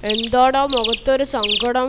എന്താടാ മുഖത്തൊരു സങ്കടം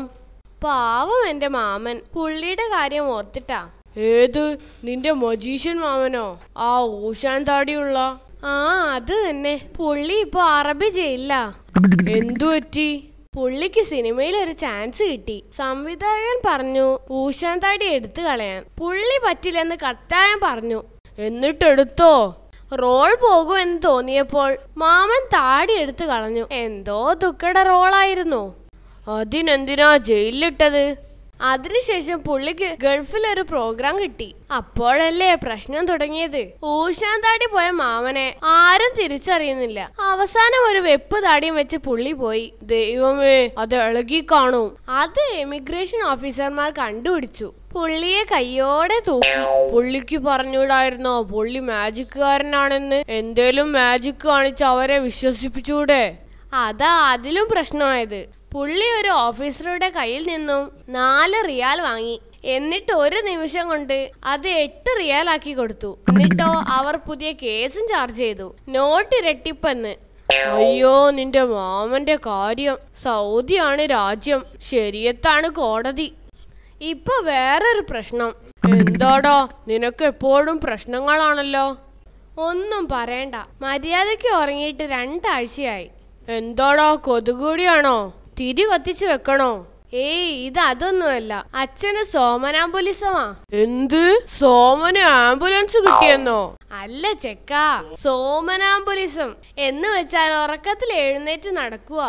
പാവം എന്റെ മാമൻ പുള്ളിയുടെ കാര്യം ഓർത്തിട്ടാ ഏത് നിന്റെ മജീഷ്യൻ മാമനോ ആ ഊശാൻ താടിയുള്ള ആ അത് തന്നെ പുള്ളി ഇപ്പൊ അറബി ചെയ്യില്ല എന്തു പറ്റി പുള്ളിക്ക് സിനിമയിൽ ഒരു ചാൻസ് കിട്ടി സംവിധായകൻ പറഞ്ഞു ഊശാൻ താടി എടുത്തു കളയാൻ പുള്ളി പറ്റില്ലെന്ന് കട്ടായം പറഞ്ഞു എന്നിട്ടെടുത്തോ റോൾ പോകുമെന്ന് തോന്നിയപ്പോൾ മാമൻ താടി എടുത്തു കളഞ്ഞു എന്തോ ദുഃഖട റോളായിരുന്നു അതിനെന്തിനാ ജയിലിലിട്ടത് അതിനുശേഷം പുള്ളിക്ക് ഗൾഫിൽ ഒരു പ്രോഗ്രാം കിട്ടി അപ്പോഴല്ലേ പ്രശ്നം തുടങ്ങിയത് ഊശാൻ താടി പോയ മാമനെ ആരും തിരിച്ചറിയുന്നില്ല അവസാനം ഒരു വെപ്പ് താടിയും വെച്ച് പുള്ളി പോയി ദൈവമേ അത് ഇളകി കാണും അത് എമിഗ്രേഷൻ ഓഫീസർമാർ കണ്ടുപിടിച്ചു പുള്ളിയെ കയ്യോടെ തൂക്കി പുള്ളിക്ക് പറഞ്ഞൂടായിരുന്നോ പുള്ളി മാജിക്കുകാരനാണെന്ന് എന്തേലും മാജിക് കാണിച്ച് അവരെ വിശ്വസിപ്പിച്ചൂടെ അതാ അതിലും പ്രശ്നമായത് പുള്ളി ഒരു ഓഫീസറുടെ കയ്യിൽ നിന്നും നാല് റിയാൽ വാങ്ങി എന്നിട്ട് ഒരു നിമിഷം കൊണ്ട് അത് എട്ട് റിയാൽ ആക്കി കൊടുത്തു എന്നിട്ടോ അവർ പുതിയ കേസും ചാർജ് ചെയ്തു നോട്ട് ഇരട്ടിപ്പെന്ന് അയ്യോ നിന്റെ മാമന്റെ കാര്യം സൗദിയാണ് രാജ്യം ശരിയത്താണ് കോടതി ഇപ്പൊ വേറൊരു പ്രശ്നം എന്താടാ നിനക്ക് എപ്പോഴും പ്രശ്നങ്ങളാണല്ലോ ഒന്നും പറയണ്ട മര്യാദയ്ക്ക് ഉറങ്ങിയിട്ട് രണ്ടാഴ്ചയായി എന്താടാ കൊതുകൂടിയാണോ തിരി കത്തിച്ചു വെക്കണോ ഏയ് ഇത് അതൊന്നുമല്ല അച്ഛന് സോമനാംബുലിസമാ എന്ത് സോമന് ആംബുലൻസ് കിട്ടിയെന്നോ അല്ല ചെക്ക സോമനാംബുലിസം എന്ന് വെച്ചാൽ ഉറക്കത്തിൽ എഴുന്നേറ്റ് നടക്കുക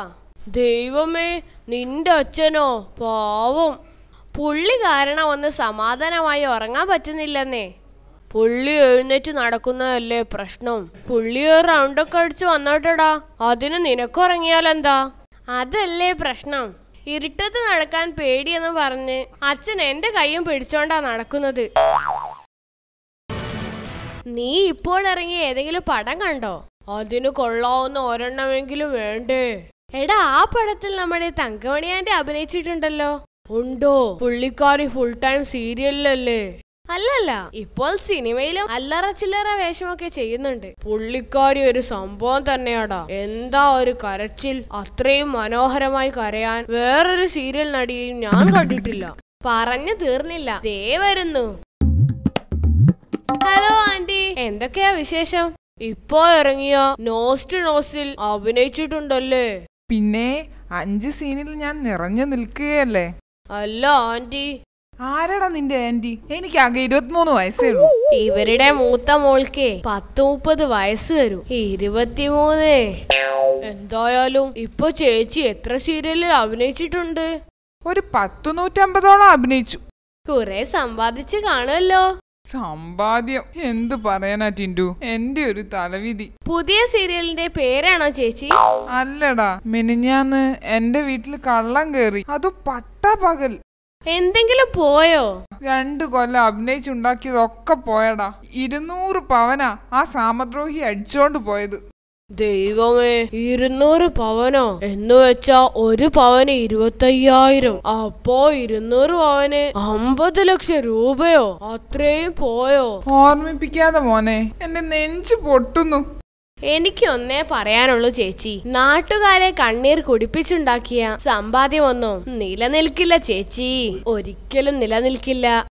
ദൈവമേ നിന്റെ അച്ഛനോ പാവം പുള്ളി കാരണം ഒന്ന് സമാധാനമായി ഉറങ്ങാൻ പറ്റുന്നില്ലെന്നേ പുള്ളി എഴുന്നേറ്റ് നടക്കുന്നതല്ലേ പ്രശ്നം പുള്ളി ഒരു റൗണ്ടൊക്കെ അടിച്ച് വന്നോട്ടടാ അതിന് നിനക്കുറങ്ങിയാലെന്താ അതല്ലേ പ്രശ്നം ഇരുട്ടത്ത് നടക്കാൻ പേടിയെന്ന് പറഞ്ഞ് അച്ഛൻ എന്റെ കൈയും പിടിച്ചോണ്ടാ നടക്കുന്നത് നീ ഇപ്പോഴിറങ്ങിയ ഏതെങ്കിലും പടം കണ്ടോ അതിന് കൊള്ളാവുന്ന ഒരെണ്ണമെങ്കിലും വേണ്ടേ എടാ ആ പടത്തിൽ നമ്മുടെ തങ്കമണിയാന്റെ അഭിനയിച്ചിട്ടുണ്ടല്ലോ ഉണ്ടോ പുള്ളിക്കാരി ഫുൾ ടൈം സീരിയലിലല്ലേ അല്ലല്ല ഇപ്പോൾ സിനിമയിലും അല്ലറ ചില്ലറ വേഷമൊക്കെ ചെയ്യുന്നുണ്ട് പുള്ളിക്കാരി ഒരു സംഭവം തന്നെയാടാ എന്താ ഒരു കരച്ചിൽ അത്രയും മനോഹരമായി കരയാൻ വേറൊരു സീരിയൽ നടിയെയും ഞാൻ കണ്ടിട്ടില്ല പറഞ്ഞു തീർന്നില്ല ദേ വരുന്നു ഹലോ ആന്റി എന്തൊക്കെയാ വിശേഷം ഇപ്പോ ഇറങ്ങിയ നോസ്റ്റ് നോസിൽ അഭിനയിച്ചിട്ടുണ്ടല്ലേ പിന്നെ അഞ്ച് സീനിൽ ഞാൻ നിറഞ്ഞു നിൽക്കുകയല്ലേ അല്ല ആന്റി ആരാടാ നിന്റെ ആന്റി എനിക്ക് ആകെ ഇരുപത്തിമൂന്ന് വയസ്സേ ഉള്ളൂ ഇവരുടെ മൂത്ത മോൾക്ക് പത്ത് മുപ്പത് വയസ്സ് വരും ഇരുപത്തിമൂന്ന് എന്തായാലും ഇപ്പൊ ചേച്ചി എത്ര സീരിയലിൽ അഭിനയിച്ചിട്ടുണ്ട് ഒരു പത്ത് നൂറ്റമ്പതോളം അഭിനയിച്ചു കുറെ സമ്പാദിച്ച് കാണുമല്ലോ സമ്പാദ്യം എന്തു പറയാനാ ടിൻഡു എന്റെ ഒരു തലവിധി പുതിയ സീരിയലിന്റെ പേരാണോ ചേച്ചി അല്ലടാ മിനിഞ്ഞാന്ന് എന്റെ വീട്ടിൽ കള്ളം കേറി അതും പട്ടപകൽ എന്തെങ്കിലും പോയോ രണ്ട് കൊല്ലം അഭിനയിച്ചുണ്ടാക്കിയതൊക്കെ പോയടാ ഇരുന്നൂറ് പവനാ ആ സാമദ്രോഹി അടിച്ചോണ്ട് പോയത് ദൈവമേ ഇരുന്നൂറ് പവനോ എന്ന് വെച്ചാ ഒരു പവന് ഇരുപത്തയ്യായിരം അപ്പോ ഇരുന്നൂറ് പവന് അമ്പത് ലക്ഷം രൂപയോ അത്രയും പോയോ ഓർമ്മിപ്പിക്കാതെ മോനെ എന്റെ നെഞ്ച് പൊട്ടുന്നു എനിക്ക് ഒന്നേ പറയാനുള്ളൂ ചേച്ചി നാട്ടുകാരെ കണ്ണീർ കുടിപ്പിച്ചുണ്ടാക്കിയ സമ്പാദ്യമൊന്നും നിലനിൽക്കില്ല ചേച്ചി ഒരിക്കലും നിലനിൽക്കില്ല